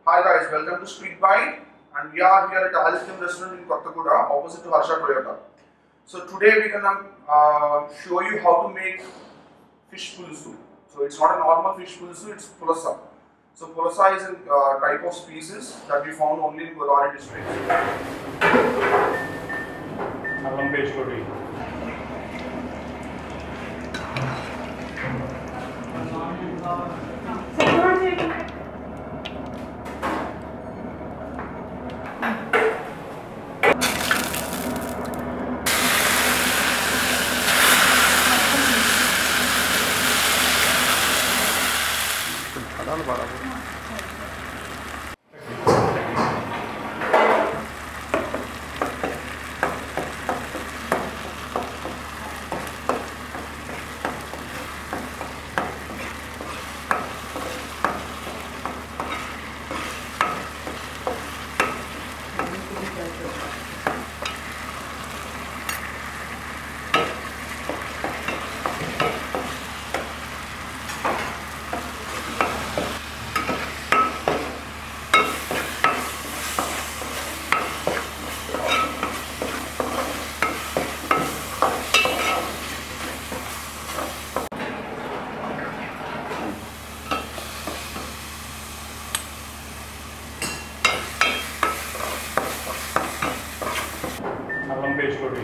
Hi guys, welcome to Street Bite and we are here at Aliceum Restaurant in Kottakuda, opposite to Harsha Toyota. So today we're gonna uh, show you how to make fish pulusu. So it's not a normal fish pulusu, it's pulasa. So pulasa is a uh, type of species that we found only in Godavari district. అల్లం paste తోటి అల్లం paste తోటి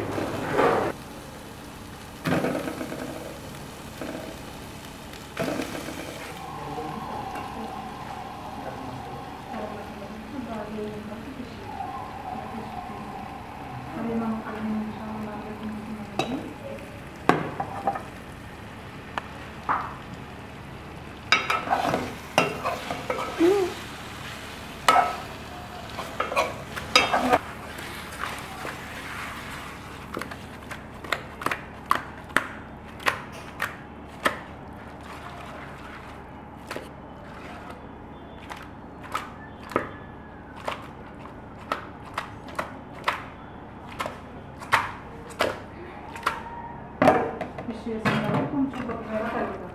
fish వేసిన తర్వాత కొంచెం కొత్తిమీర కలుగుతాం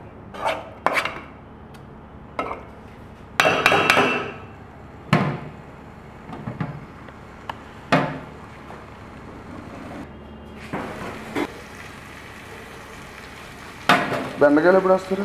బెండకాయలు ఎప్పుడు వస్తారు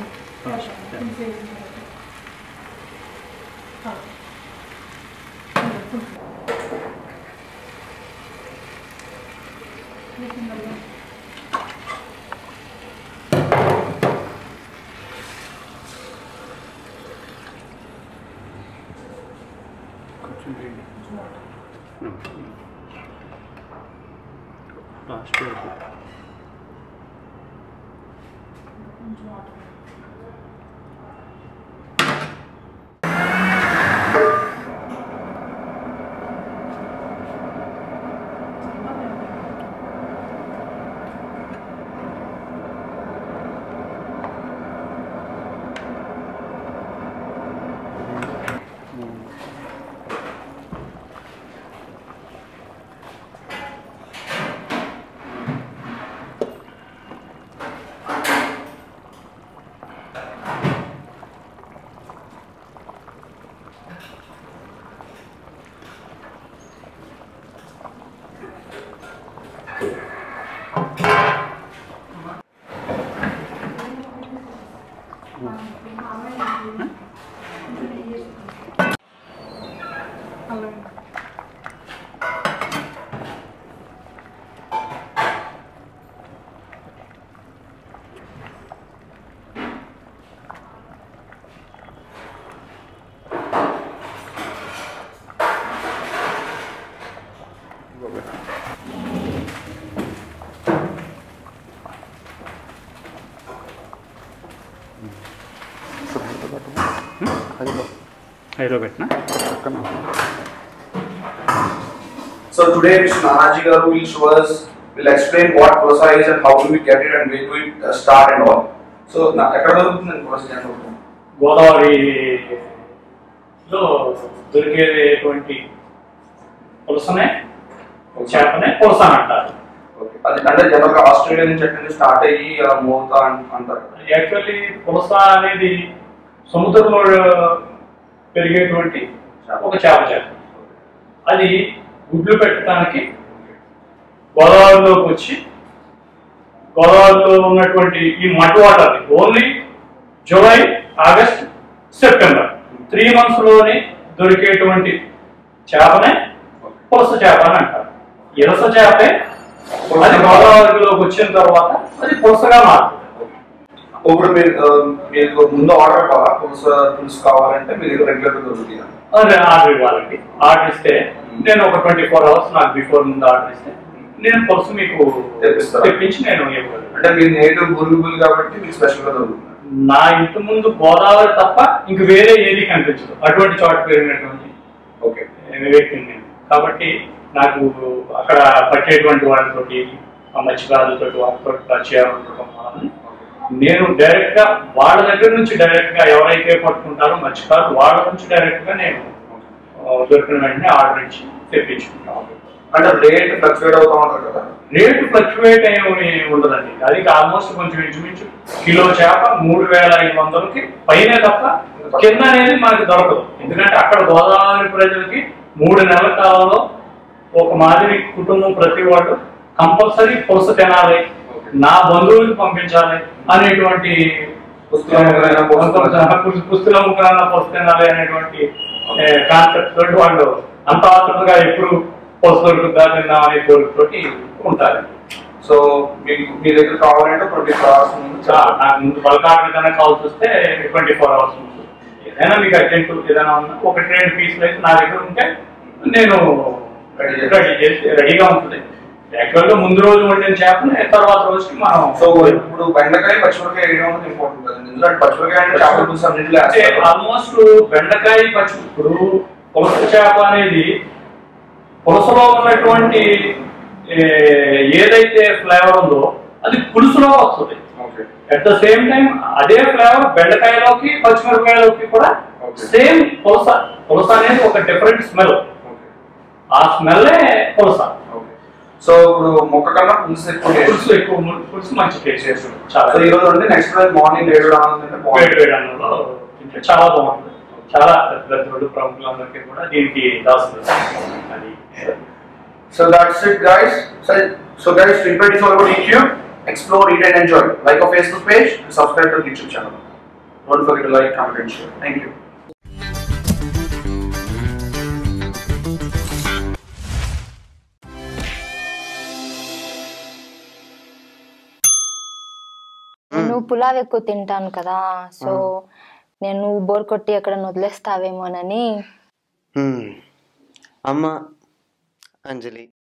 లాస్ట్ కొంచెం వాటర్ అల్లం హైలో పెట్టినా So today Mr. Nanaji Garu will show us, will explain what pulasa is and how do we get it and where do we uh, start and all. So na ఎక్కడ దొరుకుతుంది pulasa general గోదావరిలో దొరికేటువంటి పులసనే చేపనే పులస అని అంటారు okay అది అంటే general గా ఆస్ట్రేలియా నుంచి ఎక్కడి నుంచి స్టార్ట్ అయ్యి అలా మోతా అన్- అంటారు కదా. యాక్చువల్లీ పులస అనేది సముద్రంలో పెరిగేటువంటి ఒక చేప చేప అది గుడ్లు పెట్టడానికి గోదావరిలోకి వచ్చి గోదావరిలో ఉన్నటువంటి ఈ మట్టి water only July August September three months లోనే దొరికేటువంటి చేపనే పులస చేప అని అంటారు ఇరస చేపే అది గోదావరిలోకి వచ్చిన తర్వాత అది పులసగా మారుతుంది ఇప్పుడు మీరు ఆ, మీకు ముందు ఆర్డర్ ఇవ్వాలా పులుసు పులుసు కావాలంటే మీ దగ్గర రెగ్యులర్ దొరుకుతుంది అదే ఆర్డర్ ఇవ్వాలండి ఆర్డర్ ఇస్తే నేను ఒక ట్వంటీ ఫోర్ అవర్స్ నాకు బిఫోర్ ముందు ఆర్డర్ ఇస్తే నేను పులస మీకు తెప్పిస్తారా? తెప్పించి నేను ఇవ్వగలను అంటే మీ నేటివ్ గురుగుబుల్ కాబట్టి మీకు స్పెషల్ గా దొరుకుతుంది నా ఇంటి ముందు గోదావరి తప్ప ఇంక వేరే ఏది కనిపించదు అటువంటి చోట పెరిగినటువంటి ఓకే వ్యక్తిని నేను కాబట్టి నాకు అక్కడ పట్టేటువంటి వాళ్ళతోటి ఆ మత్స్యకారులతో వాళ్ళతో పరిచయాలు ఉండటం వలన నేను డైరెక్ట్ గా వాళ్ళ దగ్గర నుంచి డైరెక్ట్ గా ఎవరైతే పట్టుకుంటారో మత్స్యకారులు వాళ్ళ నుంచి డైరెక్ట్ గా నేను ఆ, దొరికిన వెంటనే ఆర్డర్ ఇచ్చి తెప్పించుకుంటాను అంటే రేట్ ఫ్లక్చువేట్ అవుతా ఉంటారు కదా రేటు ఫ్లక్చువేట్ ఏమి ఉండదండి అది ఆల్మోస్ట్ కొంచెం ఇంచుమించు కిలో చేప మూడు వేల ఐదు వందలకి పైనే తప్ప కింద అనేది మనకి దొరకదు ఎందుకంటే అక్కడ గోదావరి ప్రజలకి మూడు నెలల కాలంలో ఒక మాదిరి కుటుంబం ప్రతి వాళ్ళు కంపల్సరీ పులస తినాలి నా బంధువులకు పంపించాలి అనేటువంటి పుస్తకం అమ్ముకునైనా పులస తినాలి. పుస్తకం అమ్ముకునైనా పులస తినాలి అనేటువంటి కాన్సెప్ట్ తోటి వాళ్ళు అంత ఆతృతగా ఎప్పుడు పులస దొరుకుతుందా తిందాం అనే కోరికతోటి ఉంటారు సో మీకు మీ దగ్గర కావాలంటే ట్వంటీ ఫోర్ అవర్స్ ముందు చా- నాకు ముందు బల్క్ ఆర్డర్ ఏదైనా కావాల్సి వస్తే ట్వంటీ ఫోర్ అవర్స్ ఉంటుంది ఏదైనా మీకు అర్జెంట్ ఏదైనా ఉన్నా ఒకటి రెండు పీసులు అయితే నా దగ్గర ఉంటే నేను Ready చేసి- రెడీ చేసి రెడీగా ఉంటుంది యాక్చువల్ గా ముందు రోజు వండిన చేపని తర్వాత రోజుకి మనం సో ఇప్పుడు బెండకాయ పచ్చిమిరకాయ వేయడం అనేది ఇంపార్టెంట్ కదా ఎందుకంటే పచ్చిమిరకాయ అంటే చేపల పులుసు అన్నింటిలో అంటే వేస్తారు ఆల్మోస్ట్ బెండకాయ పచ్చి ఇప్పుడు పులస చేప అనేది పులసలో ఉన్నటువంటి ఏ, ఏదైతే ఫ్లేవర్ ఉందో అది పులుసులో వస్తుంది okay at the same time అదే ఫ్లేవర్ బెండకాయలోకి పచ్చిమిరపకాయలోకి కూడా Okay. సేమ్ పులస పులస అనేది ఒక డిఫరెంట్ స్మెల్ ఓకే ఆ స్మెల్లే పులస ఓకే సో ఇప్పుడు మొక్క కన్నా పులుసు ఎక్కువ పులుసు టేస్ట్ ఎక్కువ ము- పులుసు మంచి టేస్ట్ చాలా సో ఈ రోజు అంటే నెక్స్ట్ రోజు మార్నింగ్ ఏడు రావాలంటే వేడి బాగుంటుంది వేడి అన్నంలో తింటే చాలా బాగుంటుంది చాలా పెద్ద పెద్ద రోడ్డు ప్రముఖులందరికీ కూడా దీనికి దాస్తుంది అది So that's it, guys. So, so guys, Flipkart is all about YouTube. Explore, eat, and enjoy. Like our Facebook page and subscribe to the YouTube channel. Don't forget to like, comment, and share. Thank you. నేను పులావ్ ఎక్కువ తింటాను కదా so నేను bore కొట్టి ఎక్కడ వదిలేస్తావేమోనని హ్మ్. అమ్మ అంజలి